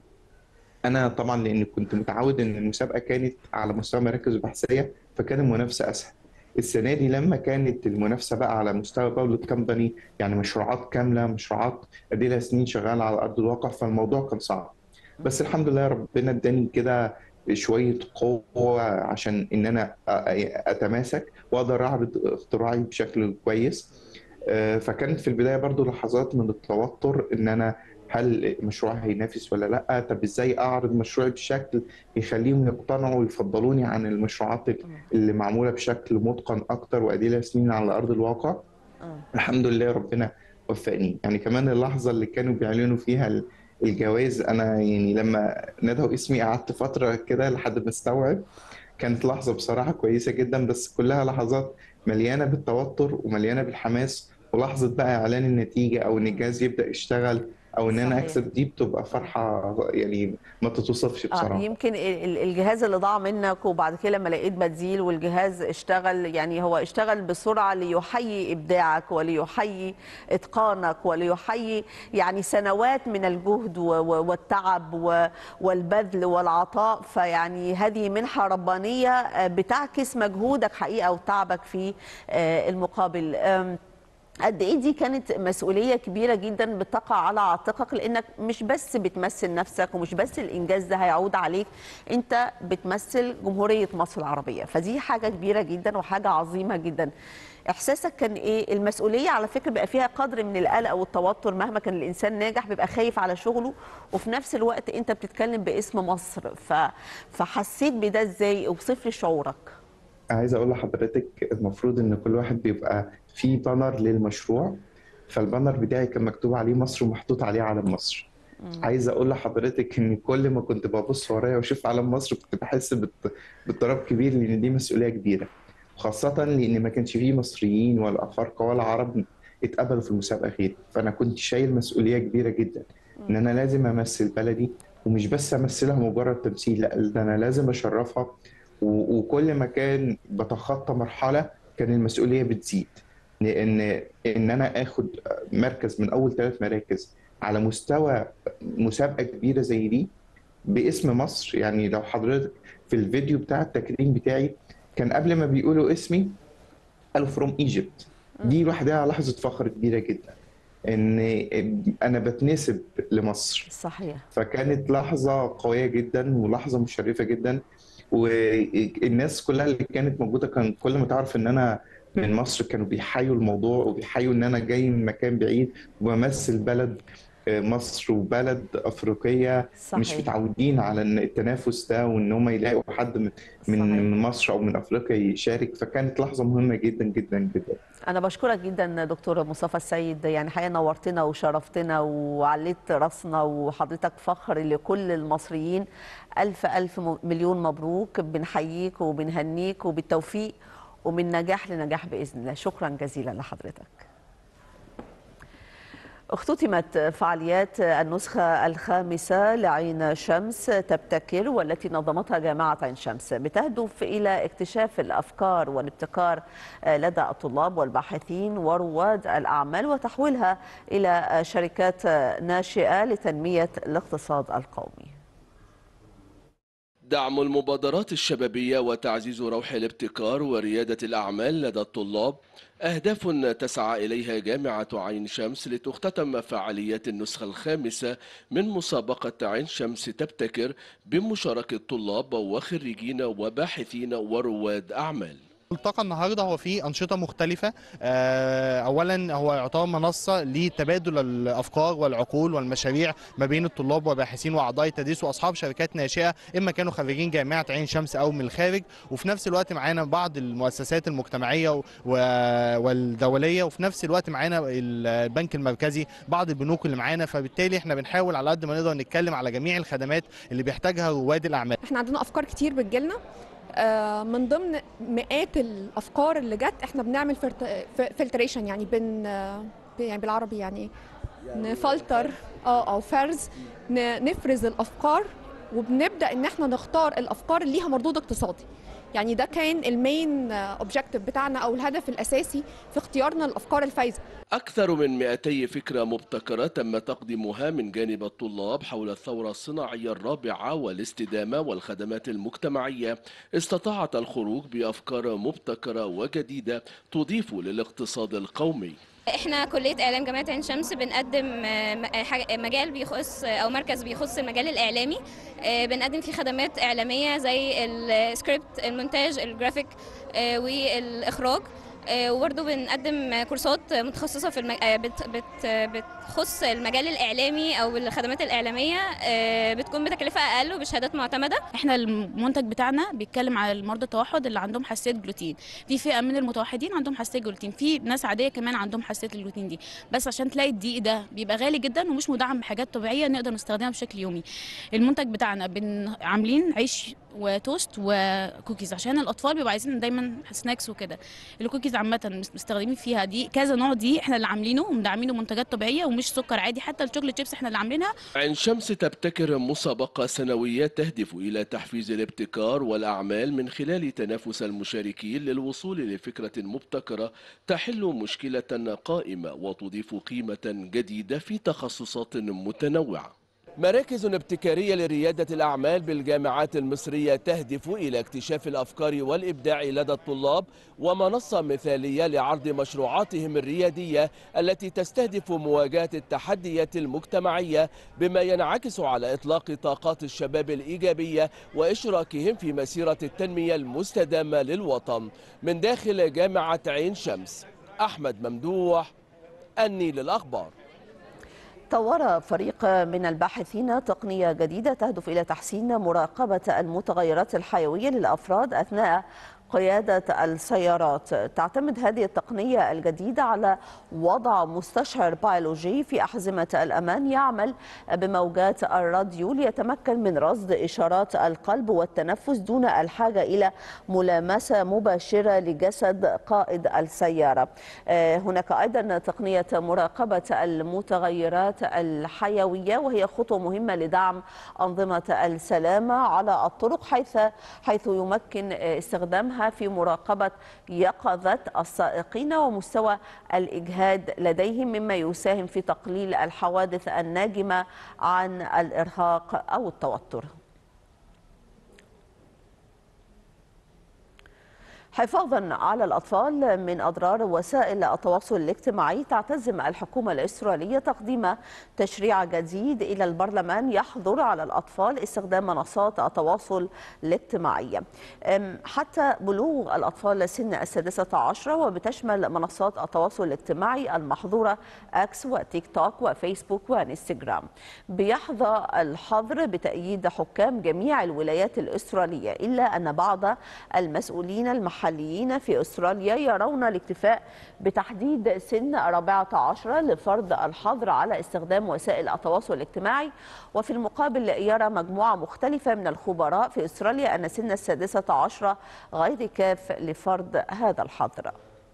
أنا طبعا لأني كنت متعود إن المسابقة كانت على مستوى مراكز البحثية فكان المنافسة أسهل السنة دي لما كانت المنافسة بقى على مستوى بابليك كومباني يعني مشروعات كاملة مشروعات أديلها سنين شغالة على أرض الواقع فالموضوع كان صعب بس الحمد لله ربنا اداني كده شوية قوة عشان إن أنا أ- أتماسك وأقدر أعرض اختراعي بشكل كويس آه، فكانت في البداية برضو لحظات من التوتر إن أنا هل مشروع هينافس ولا لا طب ازاي اعرض مشروعي بشكل يخليهم يقتنعوا ويفضلوني عن المشروعات اللي معموله بشكل متقن اكتر واديلها سنين على ارض الواقع آه. الحمد لله ربنا وفقني يعني كمان اللحظه اللي كانوا بيعلنوا فيها ال- الجواز انا يعني لما ندهوا اسمي قعدت فتره كده لحد ما استوعب كانت لحظه بصراحه كويسه جدا بس كلها لحظات مليانه بالتوتر ومليانه بالحماس ولحظه بقى اعلان النتيجه او ان الجهاز يبدا يشتغل او ان انا صحيح. اكسب دي بتبقى فرحه يعني ما تتوصفش آه بصراحه يمكن ال- ال- الجهاز اللي ضاع منك وبعد كده لما لقيت بديل والجهاز اشتغل يعني هو اشتغل بسرعة ليحيي إبداعك وليحيي إتقانك وليحيي يعني سنوات من الجهد و- و- والتعب و- والبذل والعطاء فيعني هذه منحة ربانية آه، بتعكس مجهودك حقيقة وتعبك في آه، المقابل آم، قد ايه دي كانت مسؤوليه كبيره جدا بتقع على عاتقك لانك مش بس بتمثل نفسك ومش بس الانجاز ده هيعود عليك انت بتمثل جمهوريه مصر العربيه فدي حاجه كبيره جدا وحاجه عظيمه جدا احساسك كان ايه المسؤوليه على فكره بيبقى فيها قدر من القلق والتوتر مهما كان الانسان ناجح بيبقى خايف على شغله وفي نفس الوقت انت بتتكلم باسم مصر ف... فحسيت بده ازاي اوصف لي شعورك عايز اقول لحضرتك المفروض ان كل واحد بيبقى فيه بانر للمشروع فالبانر بتاعي كان مكتوب عليه مصر ومحطوط عليه علم مصر عايز اقول لحضرتك ان كل ما كنت ببص ورايا واشوف علم مصر كنت بحس بت- باضطراب كبير لان دي مسؤوليه كبيره خاصه لان ما كانش فيه مصريين ولا افارقه ولا عرب اتقبلوا في المسابقه غيري فانا كنت شايل مسؤوليه كبيره جدا ان انا لازم امثل بلدي ومش بس امثلها مجرد تمثيل لا ده انا لازم اشرفها و- وكل ما كان بتخطى مرحله كان المسؤوليه بتزيد لان ان انا اخد مركز من اول ثلاث مراكز على مستوى مسابقه كبيره زي دي باسم مصر يعني لو حضرتك في الفيديو بتاع التكريم بتاعي كان قبل ما بيقولوا اسمي قالوا فروم ايجيبت دي لوحدها لحظه فخر كبيره جدا ان انا بتنسب لمصر صحيح فكانت لحظة قوية جدا ولحظة مشرفة جدا والناس كلها اللي كانت موجودة كان كل ما تعرف ان انا من مصر كانوا بيحيوا الموضوع وبيحيوا ان انا جاي من مكان بعيد وبمثل بلد آه، مصر وبلد افريقيه مش صحيح. متعودين على ان التنافس ده وان هم يلاقوا حد من من صحيح. من مصر او من افريقيا يشارك فكانت لحظه مهمه جدا جدا جدا أنا بشكرك جدا دكتور مصطفى السيد يعني حقيقة نورتنا وشرفتنا وعليت راسنا وحضرتك فخر لكل المصريين ألف ألف م- مليون مبروك بنحييك وبنهنيك وبالتوفيق ومن نجاح لنجاح بإذن الله شكرا جزيلا لحضرتك اختتمت فعاليات النسخة الخامسة لعين شمس تبتكر والتي نظمتها جامعة عين شمس بتهدف إلى اكتشاف الأفكار والابتكار لدى الطلاب والباحثين ورواد الأعمال وتحويلها إلى شركات ناشئة لتنمية الاقتصاد القومي دعم المبادرات الشبابية وتعزيز روح الابتكار وريادة الأعمال لدى الطلاب أهداف تسعى إليها جامعة عين شمس لتختتم فعاليات النسخة الخامسة من مسابقة عين شمس تبتكر بمشاركة طلاب وخريجين وباحثين ورواد أعمال ملتقى النهارده هو فيه انشطه مختلفه آه، اولا هو يعتبر منصه لتبادل الافكار والعقول والمشاريع ما بين الطلاب وباحثين واعضاء التدريس واصحاب شركات ناشئه اما كانوا خريجين جامعه عين شمس او من الخارج وفي نفس الوقت معانا بعض المؤسسات المجتمعيه و- والدوليه وفي نفس الوقت معانا البنك المركزي بعض البنوك اللي معانا فبالتالي احنا بنحاول على قد ما نقدر نتكلم على جميع الخدمات اللي بيحتاجها رواد الاعمال احنا عندنا افكار كتير بتجيلنا آه، من ضمن مئات الافكار اللي جت احنا بنعمل فلتريشن يعني بن آه، يعني بالعربي يعني نفلتر اه او فرز ن- نفرز الافكار وبنبدا ان احنا نختار الافكار اللي ليها مردود اقتصادي يعني ده كان المين اوبجيكتيف بتاعنا او الهدف الاساسي في اختيارنا الافكار الفايزه أكثر من 200 فكرة مبتكرة تم تقديمها من جانب الطلاب حول الثورة الصناعية الرابعة والاستدامة والخدمات المجتمعية استطاعت الخروج بأفكار مبتكرة وجديدة تضيف للاقتصاد القومي احنا كلية اعلام جامعة عين شمس بنقدم آه، م- آه، حاج- مجال بيخص او مركز بيخص المجال الاعلامي آه، بنقدم فيه خدمات اعلامية زي السكريبت المونتاج الجرافيك آه، والاخراج آه، وبرضه بنقدم كورسات متخصصه في الم... آه، بت... بت... بتخص المجال الاعلامي او الخدمات الاعلاميه آه، بتكون بتكلفه اقل وبشهادات معتمده احنا المنتج بتاعنا بيتكلم على المرضى التوحد اللي عندهم حساسيه جلوتين في فئه من المتوحدين عندهم حساسيه جلوتين في ناس عاديه كمان عندهم حساسيه الجلوتين دي بس عشان تلاقي الدقيق ده بيبقى غالي جدا ومش مدعم بحاجات طبيعيه نقدر نستخدمها بشكل يومي المنتج بتاعنا بن... عاملين عيش وتوست وكوكيز عشان الاطفال بيبقوا عايزين دايما سناكس وكده الكوكيز عامه مستخدمين فيها دي كذا نوع دي احنا اللي عاملينه ومدعمينه منتجات طبيعيه ومش سكر عادي حتى الشوكليت شيبس احنا اللي عاملينها عين شمس تبتكر مسابقة سنوية تهدف إلى تحفيز الابتكار والأعمال من خلال تنافس المشاركين للوصول لفكرة مبتكرة تحل مشكلة قائمة وتضيف قيمة جديدة في تخصصات متنوعة مراكز ابتكارية لريادة الأعمال بالجامعات المصرية تهدف إلى اكتشاف الأفكار والإبداع لدى الطلاب ومنصة مثالية لعرض مشروعاتهم الريادية التي تستهدف مواجهة التحديات المجتمعية بما ينعكس على إطلاق طاقات الشباب الإيجابية وإشراكهم في مسيرة التنمية المستدامة للوطن من داخل جامعة عين شمس أحمد ممدوح النيل الأخبار طور فريق من الباحثين تقنية جديدة تهدف إلى تحسين مراقبة المتغيرات الحيوية للأفراد أثناء قيادة السيارات تعتمد هذه التقنية الجديدة على وضع مستشعر بيولوجي في أحزمة الأمان يعمل بموجات الراديو ليتمكن من رصد إشارات القلب والتنفس دون الحاجة إلى ملامسة مباشرة لجسد قائد السيارة هناك أيضا تقنية مراقبة المتغيرات الحيوية وهي خطوة مهمة لدعم أنظمة السلامة على الطرق حيث حيث يمكن استخدامها في مراقبة يقظة السائقين ومستوى الإجهاد لديهم مما يساهم في تقليل الحوادث الناجمة عن الإرهاق أو التوتر حفاظا على الأطفال من أضرار وسائل التواصل الاجتماعي تعتزم الحكومة الإسرائيلية تقديم تشريع جديد إلى البرلمان يحظر على الأطفال استخدام منصات التواصل الاجتماعي حتى بلوغ الأطفال سن السادسة عشرة وبتشمل منصات التواصل الاجتماعي المحظورة أكس وتيك توك وفيسبوك وانستغرام بيحظى الحظر بتأييد حكام جميع الولايات الإسرائيلية إلا أن بعض المسؤولين المحليين المحليين في أستراليا يرون الاكتفاء بتحديد سن 14 لفرض الحظر على استخدام وسائل التواصل الاجتماعي وفي المقابل يرى مجموعة مختلفة من الخبراء في أستراليا أن سن السادسة عشرة غير كاف لفرض هذا الحظر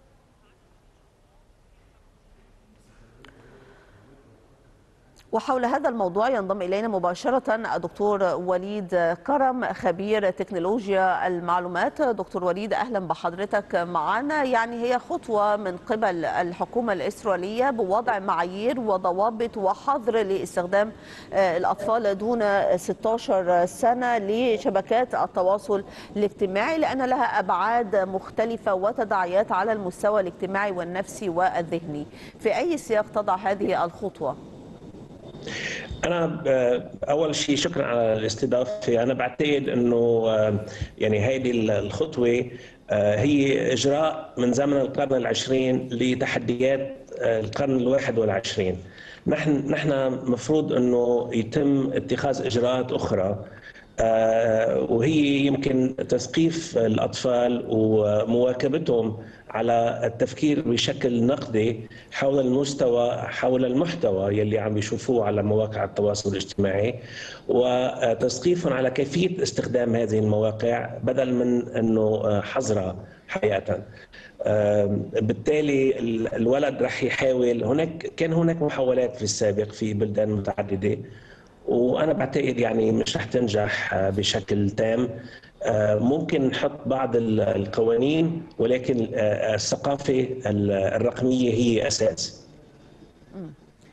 وحول هذا الموضوع ينضم إلينا مباشرة الدكتور وليد كرم خبير تكنولوجيا المعلومات دكتور وليد أهلا بحضرتك معنا يعني هي خطوة من قبل الحكومة الإسرائيلية بوضع معايير وضوابط وحظر لاستخدام الأطفال دون 16 سنة لشبكات التواصل الاجتماعي لأن لها أبعاد مختلفة وتداعيات على المستوى الاجتماعي والنفسي والذهني في أي سياق تضع هذه الخطوة؟ انا اول شيء شكرا على الاستضافه انا بعتقد انه يعني هذه الخطوه هي اجراء من زمن القرن العشرين لتحديات القرن الواحد والعشرين نحن نحن مفروض انه يتم اتخاذ اجراءات اخرى وهي يمكن تثقيف الاطفال ومواكبتهم على التفكير بشكل نقدي حول المستوى حول المحتوى يلي عم بيشوفوه على مواقع التواصل الاجتماعي وتثقيفهم على كيفيه استخدام هذه المواقع بدل من انه حظرها حقيقه بالتالي الولد رح يحاول هناك كان هناك محاولات في السابق في بلدان متعدده وانا بعتقد يعني مش رح تنجح بشكل تام ممكن نحط بعض القوانين ولكن الثقافه الرقميه هي اساس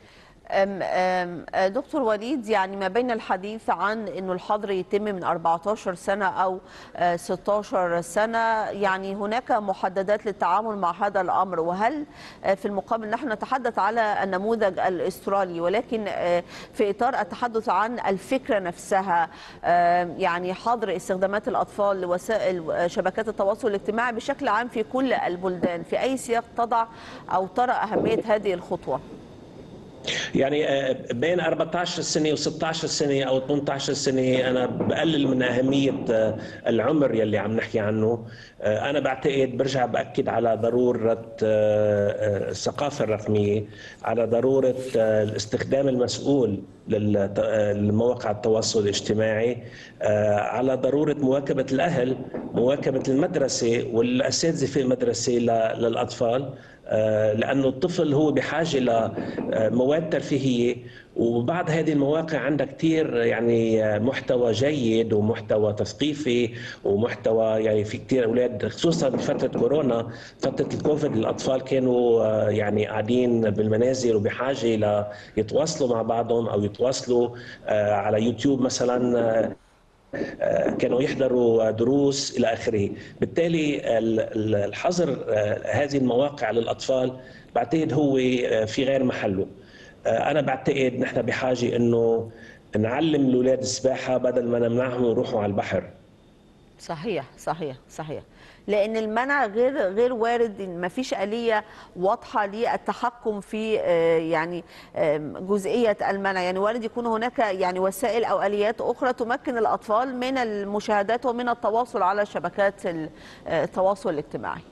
أم أم دكتور وليد يعني ما بين الحديث عن انه الحظر يتم من 14 سنه او آه، 16 سنه يعني هناك محددات للتعامل مع هذا الامر وهل آه، في المقابل نحن نتحدث على النموذج الاسترالي ولكن آه، في اطار التحدث عن الفكره نفسها آه، يعني حظر استخدامات الاطفال لوسائل آه، شبكات التواصل الاجتماعي بشكل عام في كل البلدان في اي سياق تضع او ترى اهميه هذه الخطوه يعني آه، بين 14 سنه و16 سنه او 18 سنه انا بقلل من اهميه آه، العمر يلي عم نحكي عنه آه، انا بعتقد برجع باكد على ضروره آه، آه، الثقافه الرقميه على ضروره آه، الاستخدام المسؤول للت- آه، لمواقع التواصل الاجتماعي آه، على ضروره مواكبه الاهل مواكبه المدرسه والاساتذه في المدرسه ل- للاطفال آه، لانه الطفل هو بحاجه لمواد ترفيهيه وبعض هذه المواقع عندها كثير يعني آه، محتوى جيد ومحتوى تثقيفي ومحتوى يعني في كثير اولاد خصوصا بفتره كورونا فتره الكوفيد الاطفال كانوا آه، يعني قاعدين بالمنازل وبحاجه ل يتواصلوا مع بعضهم او يتواصلوا آه، على يوتيوب مثلا آه، آه، كانوا يحضروا دروس الى اخره، بالتالي ال- ال- الحظر آه، هذه المواقع للاطفال بعتقد هو آه، في غير محله. آه، انا بعتقد نحن بحاجه انه نعلم الاولاد السباحه بدل ما نمنعهم يروحوا على البحر. صحيح صحيح صحيح لان المنع غير غير وارد ما فيش اليه واضحه للتحكم في آه، يعني آم، جزئيه المنع يعني وارد يكون هناك يعني وسائل او اليات اخرى تمكن الاطفال من المشاهدات ومن التواصل على شبكات ال- آه، التواصل الاجتماعي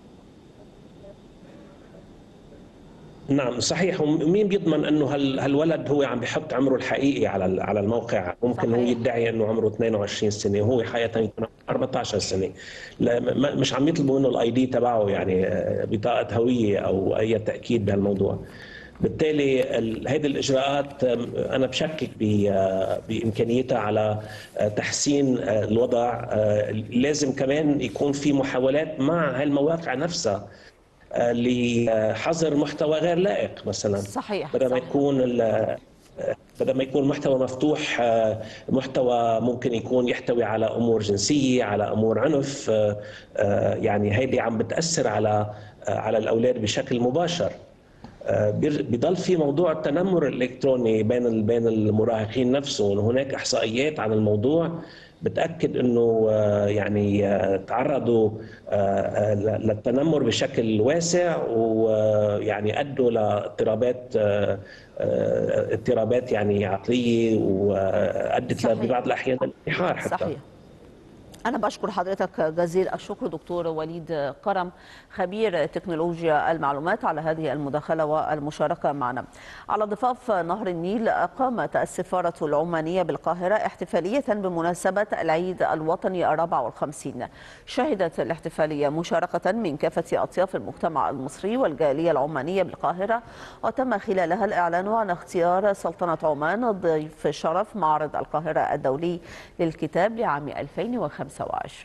نعم صحيح ومين بيضمن انه هال- هالولد هو عم بيحط عمره الحقيقي على ال- على الموقع ممكن هو صحيح. يدعي انه عمره 22 سنه وهو حقيقه يكون 14 سنه لا م- مش عم يطلبوا منه الاي دي تبعه يعني آه، بطاقه هويه او اي تاكيد بهالموضوع بالتالي ال- هذه الاجراءات آم، انا بشكك ب- آه، بامكانيتها على آه، تحسين آه، الوضع آه، لازم كمان يكون في محاولات مع هالمواقع نفسها آه، لحظر محتوى غير لائق مثلا صحيح بدل ما صحيح. يكون ال- بدل ما يكون محتوى مفتوح آه، محتوى ممكن يكون يحتوي على امور جنسيه على امور عنف آه، آه، يعني هيدي عم بتاثر على آه، على الاولاد بشكل مباشر آه، بير- بيضل في موضوع التنمر الالكتروني بين ال- بين المراهقين نفسهم هناك احصائيات عن الموضوع بتاكد انه آه، يعني آه، تعرضوا آه، آه، ل- للتنمر بشكل واسع ويعني ادوا لاضطرابات آه، آه، اضطرابات يعني عقليه وادت صحيح. ببعض الاحيان للانتحار حتى صحيح أنا بشكر حضرتك جزيل الشكر دكتور وليد كرم خبير تكنولوجيا المعلومات على هذه المداخلة والمشاركة معنا. على ضفاف نهر النيل قامت السفارة العمانية بالقاهرة احتفالية بمناسبة العيد الوطني الرابع والخمسين. شهدت الاحتفالية مشاركة من كافة أطياف المجتمع المصري والجالية العمانية بالقاهرة وتم خلالها الإعلان عن اختيار سلطنة عمان ضيف شرف معرض القاهرة الدولي للكتاب لعام 2025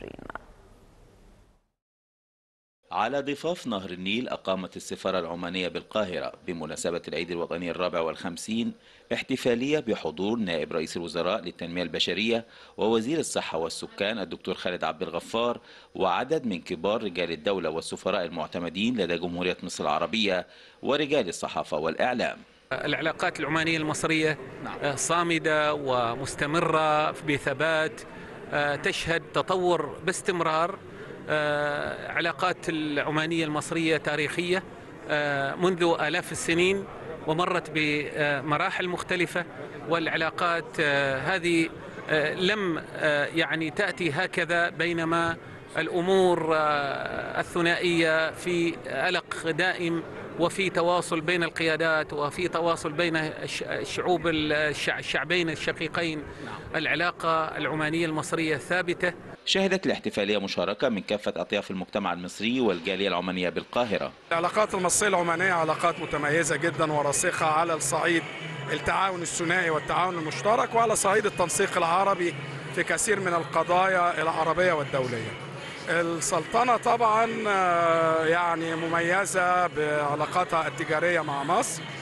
على ضفاف نهر النيل أقامت السفارة العمانية بالقاهرة بمناسبة العيد الوطني الرابع والخمسين احتفالية بحضور نائب رئيس الوزراء للتنمية البشرية ووزير الصحة والسكان الدكتور خالد عبد الغفار وعدد من كبار رجال الدولة والسفراء المعتمدين لدى جمهورية مصر العربية ورجال الصحافة والإعلام العلاقات العمانية المصرية آه، صامدة ومستمرة بثبات آه، تشهد تطور باستمرار آه، علاقات العمانية المصرية تاريخية آه، منذ آلاف السنين ومرت بمراحل مختلفة والعلاقات آه، هذه آه، لم آه، يعني تأتي هكذا بينما الأمور آه، الثنائية في ألق دائم وفي تواصل بين القيادات وفي تواصل بين الش- الشعوب الشع- الشعبين الشقيقين العلاقة العمانية المصرية ثابتة شهدت الاحتفالية مشاركة من كافة أطياف المجتمع المصري والجالية العمانية بالقاهرة العلاقات المصرية العمانية علاقات متميزة جدا وراسخة على الصعيد التعاون الثنائي والتعاون المشترك وعلى صعيد التنسيق العربي في كثير من القضايا العربية والدولية السلطنة طبعا آه، يعني مميزة بعلاقاتها التجارية مع مصر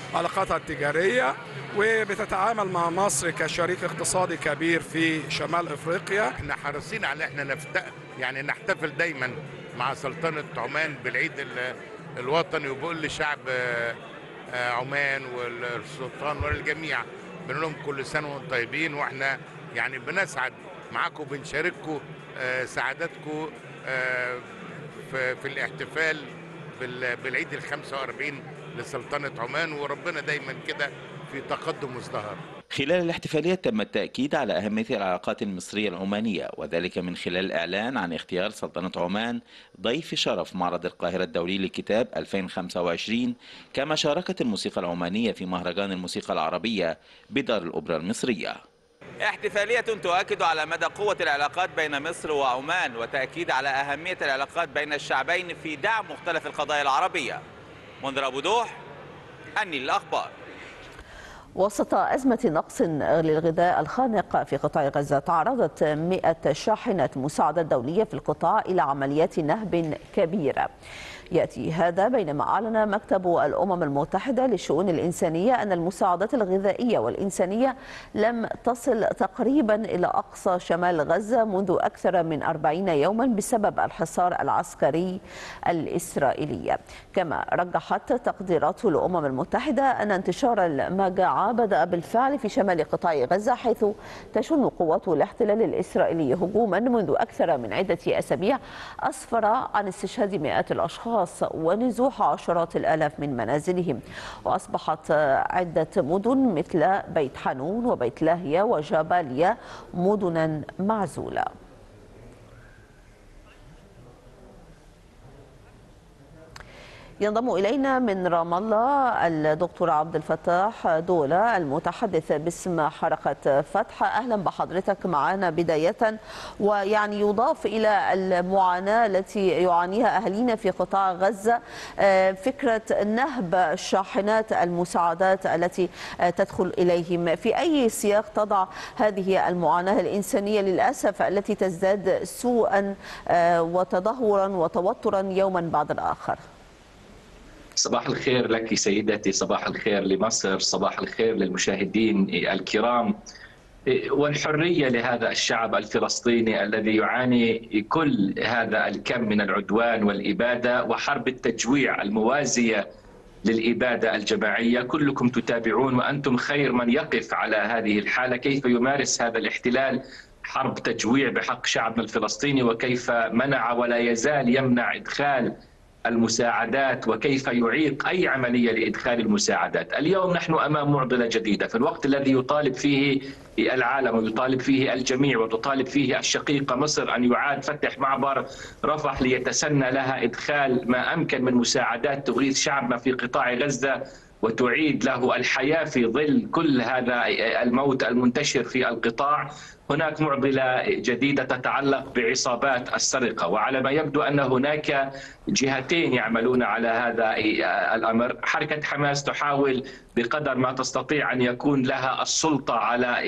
علاقاتها التجاريه وبتتعامل مع مصر كشريك اقتصادي كبير في شمال افريقيا احنا حريصين على احنا نفت... يعني نحتفل دايما مع سلطنه عمان بالعيد ال... الوطني وبقول لشعب عمان والسلطان والجميع بنقول لهم كل سنه وانتم طيبين واحنا يعني بنسعد معاكم وبنشارككم سعادتكم في الاحتفال بالعيد ال 45 لسلطنه عمان وربنا دايما كده في تقدم وازدهار. خلال الاحتفالية تم التأكيد على أهمية العلاقات المصرية العمانية وذلك من خلال الإعلان عن اختيار سلطنة عمان ضيف شرف معرض القاهرة الدولي للكتاب 2025 كما شاركت الموسيقى العمانية في مهرجان الموسيقى العربية بدار الأوبرا المصرية احتفالية تؤكد على مدى قوة العلاقات بين مصر وعمان وتأكيد على أهمية العلاقات بين الشعبين في دعم مختلف القضايا العربية منذر أبو دوح النيل الأخبار وسط أزمة نقص للغذاء الخانق في قطاع غزة تعرضت 100 شاحنة مساعدة دولية في القطاع إلى عمليات نهب كبيرة يأتي هذا بينما أعلن مكتب الأمم المتحدة للشؤون الإنسانية أن المساعدات الغذائية والإنسانية لم تصل تقريبا إلى أقصى شمال غزة منذ أكثر من 40 يوما بسبب الحصار العسكري الإسرائيلي كما رجحت تقديرات الأمم المتحدة أن انتشار المجاعة بدأ بالفعل في شمال قطاع غزة حيث تشن قوات الاحتلال الإسرائيلي هجوما منذ أكثر من عدة أسابيع أسفر عن استشهاد مئات الأشخاص ونزوح عشرات الآلاف من منازلهم وأصبحت عدة مدن مثل بيت حنون وبيت لاهيا وجباليا مدنا معزولة ينضم إلينا من رام الله الدكتور عبد الفتاح دولة المتحدث باسم حركة فتح أهلا بحضرتك معنا بداية ويعني يضاف إلى المعاناة التي يعانيها أهالينا في قطاع غزة فكرة نهب شاحنات المساعدات التي تدخل إليهم في أي سياق تضع هذه المعاناة الإنسانية للأسف التي تزداد سوءا وتدهورا وتوترا يوما بعد الآخر صباح الخير لك سيدتي صباح الخير لمصر صباح الخير للمشاهدين الكرام والحريه لهذا الشعب الفلسطيني الذي يعاني كل هذا الكم من العدوان والاباده وحرب التجويع الموازيه للاباده الجماعيه كلكم تتابعون وانتم خير من يقف على هذه الحاله كيف يمارس هذا الاحتلال حرب تجويع بحق شعبنا الفلسطيني وكيف منع ولا يزال يمنع ادخال المساعدات وكيف يعيق اي عمليه لادخال المساعدات، اليوم نحن امام معضله جديده، في الوقت الذي يطالب فيه العالم ويطالب فيه الجميع وتطالب فيه الشقيقه مصر ان يعاد فتح معبر رفح ليتسنى لها ادخال ما امكن من مساعدات تغيث شعبنا في قطاع غزه وتعيد له الحياه في ظل كل هذا الموت المنتشر في القطاع هناك معضله جديده تتعلق بعصابات السرقه وعلى ما يبدو ان هناك جهتين يعملون على هذا الامر، حركه حماس تحاول بقدر ما تستطيع ان يكون لها السلطه على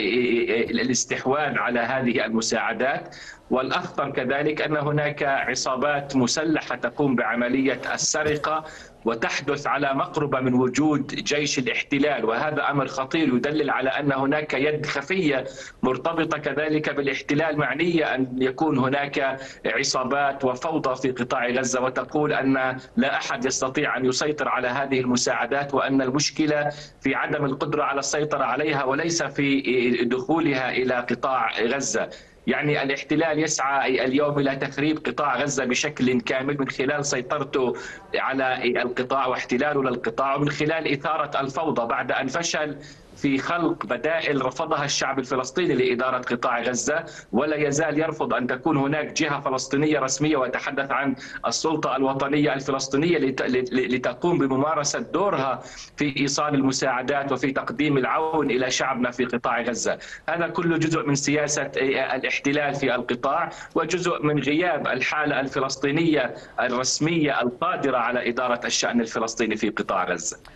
الاستحواذ على هذه المساعدات والاخطر كذلك ان هناك عصابات مسلحه تقوم بعمليه السرقه وتحدث على مقربه من وجود جيش الاحتلال وهذا امر خطير يدلل على ان هناك يد خفيه مرتبطه كذلك بالاحتلال معنيه ان يكون هناك عصابات وفوضى في قطاع غزه وتقول ان لا احد يستطيع ان يسيطر على هذه المساعدات وان المشكله في عدم القدره على السيطره عليها وليس في دخولها الى قطاع غزه يعني الاحتلال يسعى اليوم الى تخريب قطاع غزه بشكل كامل من خلال سيطرته على القطاع واحتلاله للقطاع ومن خلال اثاره الفوضى بعد ان فشل في خلق بدائل رفضها الشعب الفلسطيني لإدارة قطاع غزة ولا يزال يرفض أن تكون هناك جهة فلسطينية رسمية ويتحدث عن السلطة الوطنية الفلسطينية لتقوم بممارسة دورها في إيصال المساعدات وفي تقديم العون إلى شعبنا في قطاع غزة هذا كله جزء من سياسة الاحتلال في القطاع وجزء من غياب الحالة الفلسطينية الرسمية القادرة على إدارة الشأن الفلسطيني في قطاع غزة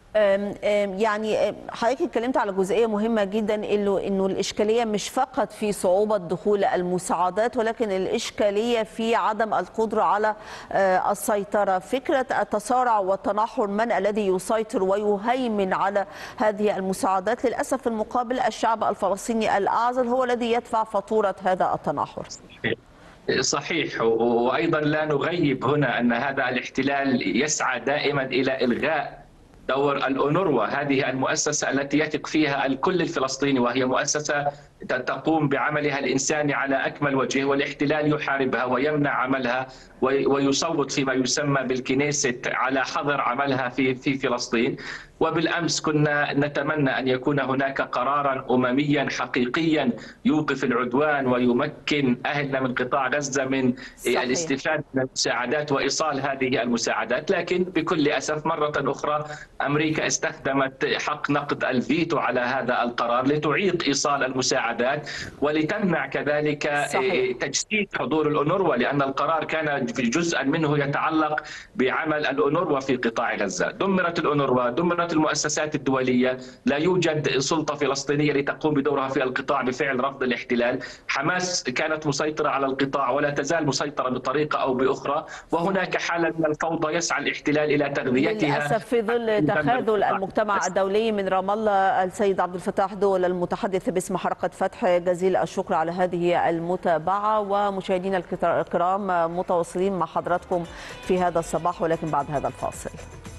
أم أم يعني أم حضرتك اتكلمت على جزئيه مهمه جدا انه انه الاشكاليه مش فقط في صعوبه دخول المساعدات ولكن الاشكاليه في عدم القدره على آه، السيطره فكره التسارع والتنحر من الذي يسيطر ويهيمن على هذه المساعدات للاسف في المقابل الشعب الفلسطيني الاعزل هو الذي يدفع فاتوره هذا التنحر صحيح و- وايضا لا نغيب هنا ان هذا الاحتلال يسعى دائما الى الغاء دور الأونروا هذه المؤسسة التي يثق فيها الكل الفلسطيني وهي مؤسسة ت- تقوم بعملها الإنساني على أكمل وجه والاحتلال يحاربها ويمنع عملها وي- ويصوت فيما يسمى بالكنيست على حظر عملها في في فلسطين وبالامس كنا نتمنى ان يكون هناك قرارا امميا حقيقيا يوقف العدوان ويمكن اهلنا من قطاع غزه من صحيح. الاستفاده من المساعدات وايصال هذه المساعدات، لكن بكل اسف مره اخرى امريكا استخدمت حق نقد الفيتو على هذا القرار لتعيق ايصال المساعدات ولتمنع كذلك صحيح. تجسيد حضور الأونروا لأن القرار كان في جزءا منه يتعلق بعمل الأونروا في قطاع غزة دمرت الأونروا دمرت المؤسسات الدولية لا يوجد سلطة فلسطينية لتقوم بدورها في القطاع بفعل رفض الاحتلال حماس كانت مسيطرة على القطاع ولا تزال مسيطرة بطريقة أو بأخرى وهناك حالة من الفوضى يسعى الاحتلال إلى تغذيتها للاسف في ظل تخاذل المجتمع الدولي من رام الله السيد عبد الفتاح دول المتحدث باسم حركه فتح جزيل الشكر على هذه المتابعه ومشاهدينا الكرام متواصلين مع حضراتكم في هذا الصباح ولكن بعد هذا الفاصل